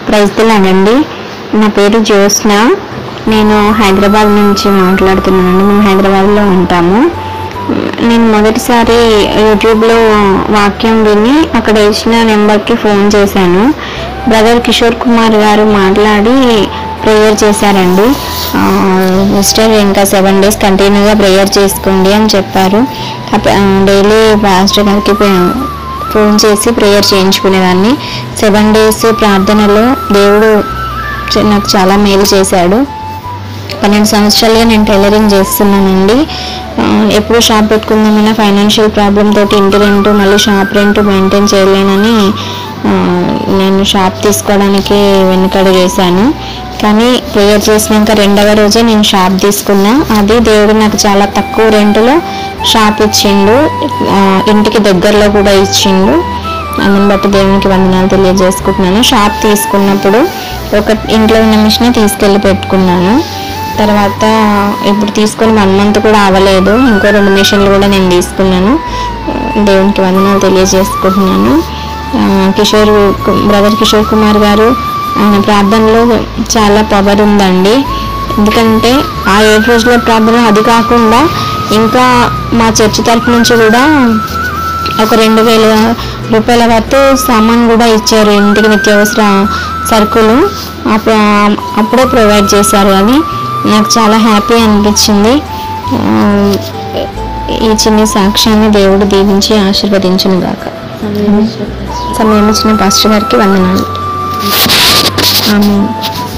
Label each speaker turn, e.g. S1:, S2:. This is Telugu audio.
S1: ప్రైజ్లానండి నా పేరు జ్యోత్స్న నేను హైదరాబాద్ నుంచి మాట్లాడుతున్నానండి మేము హైదరాబాద్లో ఉంటాము నేను మొదటిసారి యూట్యూబ్లో వాక్యం విని అక్కడ ఇచ్చిన నెంబర్కి ఫోన్ చేశాను బ్రదర్ కిషోర్ కుమార్ గారు మాట్లాడి ప్రేయర్ చేశారండి ఆ, సిస్టర్ ఇంకా సెవెన్ డేస్ కంటిన్యూగా ప్రేయర్ చేసుకోండి అని చెప్పారు డైలీ పాస్టర్ గారికి పే- ఫోన్ చేసి ప్రేయర్ చేయించుకునేదాన్ని సెవెన్ డేస్ ప్రార్థనలో దేవుడు చ- నాకు చాలా మేలు చేశాడు పన్నెండు సంవత్సరాలుగా నేను టైలరింగ్ చేస్తున్నానండి ఆ, ఎప్పుడు షాప్ పెట్టుకుందామన్నా ఫైనాన్షియల్ ప్రాబ్లం తోటి ఇంటి రెంట్ మళ్ళీ షాప్ రెంట్ మెయింటైన్ చేయలేనని ఆ, నేను షాప్ తీసుకోవడానికి వెనుకడు చేశాను కానీ ప్రేయర్ చేసినాక రెండవ రోజే నేను షాప్ తీసుకున్నా అది దేవుడు నాకు చాలా తక్కువ రెంట్లో షాప్ ఇచ్చిండు ఆ, ఇంటికి దగ్గరలో కూడా ఇచ్చిండు అందుని బట్టి దేవునికి వందనాలు తెలియజేసుకుంటున్నాను షాప్ తీసుకున్నప్పుడు ఒక ఇంట్లో ఉన్న మిషన్ తీసుకెళ్ళి పెట్టుకున్నాను తర్వాత ఇప్పుడు తీసుకొని వన్ మంత్ కూడా అవ్వలేదు ఇంకో రెండు మిషన్లు కూడా నేను తీసుకున్నాను దేవునికి వందనాలు తెలియజేసుకుంటున్నాను ఆ, కిషోర్ కు- బ్రదర్ కిషోర్ కుమార్ గారు ఆయన ప్రార్థనలో చాలా పవర్ ఉందండి ఎందుకంటే ఆ ఏడు రోజుల ప్రార్థన అది కాకుండా ఇంకా మా చర్చి తరపు నుంచి కూడా ఒక రెండు వేల రూపాయల వరకు సామాన్ కూడా ఇచ్చారు ఇంటికి నిత్యావసర సరుకులు అప్పుడు అప్పుడే ప్రొవైడ్ చేశారు అది నాకు చాలా హ్యాపీ అనిపించింది ఆ, ఈ చిన్న సాక్ష్యాన్ని దేవుడు దీవించి ఆశీర్వదించును గాక సమయం ఇచ్చిన పాస్టర్ గారికి వందనాలు ఆమె